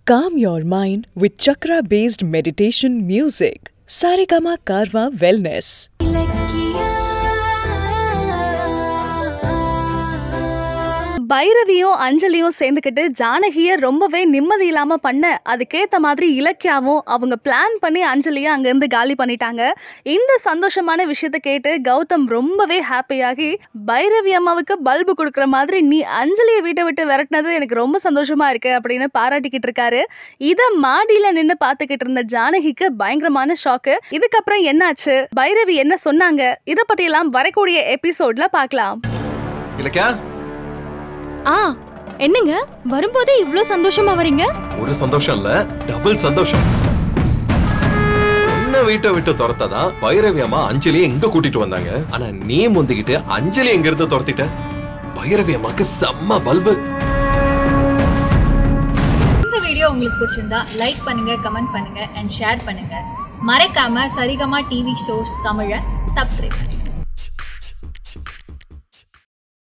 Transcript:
Calm your mind with chakra based meditation music. Saregama Karwa Wellness. பைரவியும் அஞ்சலியும் சேர்ந்துக்கிட்டு ஜானகியை ரொம்பவே நிம்மதி இல்லாம பண்ண அதுக்கேத்த மாதிரி இலக்கியாவும் அவங்க பிளான் பண்ணி அஞ்சலியை அங்கிருந்து காலி பண்ணிட்டாங்க இந்த சந்தோஷமான விஷயத்தை கேட்டு கௌதம் ரொம்பவே ஹாப்பியாகி பைரவி அம்மாவுக்கு பல்பு கொடுக்குற மாதிரி நீ அஞ்சலியை வீட்டை விட்டு விரட்டினது எனக்கு ரொம்ப சந்தோஷமா இருக்கு அப்படின்னு பாராட்டிக்கிட்டு இருக்காரு இத மாடியில நின்னு பார்த்துக்கிட்டு இருந்த ஜானகிக்கு பயங்கரமான ஷாக்கு இதுக்கப்புறம் என்னாச்சு பைரவி என்ன சொன்னாங்க இத பத்தி எல்லாம் வரக்கூடிய எபிசோட்ல பார்க்கலாம் இலக்கியா ஆ என்னங்க வரும்போதே இவ்ளோ சந்தோஷமா வரீங்க ஒரு சந்தோஷம் இல்ல டபுள் சந்தோஷம் என்ன வீட்டை விட்டு துரத்தாதான் பைரவி அம்மா அஞ்சலியை எங்க கூட்டிட்டு வந்தாங்க ஆனா நீ முந்திக்கிட்டு அஞ்சலி எங்க இருந்து துரத்திட்ட பைரவி அம்மாக்கு செம்ம பல்பு இந்த வீடியோ உங்களுக்கு பிடிச்சிருந்தா லைக் பண்ணுங்க கமெண்ட் பண்ணுங்க அண்ட் ஷேர் பண்ணுங்க மறக்காம சரிகமா டிவி ஷோஸ் தமிழை சப்ஸ்கிரைப் பண்ணுங்க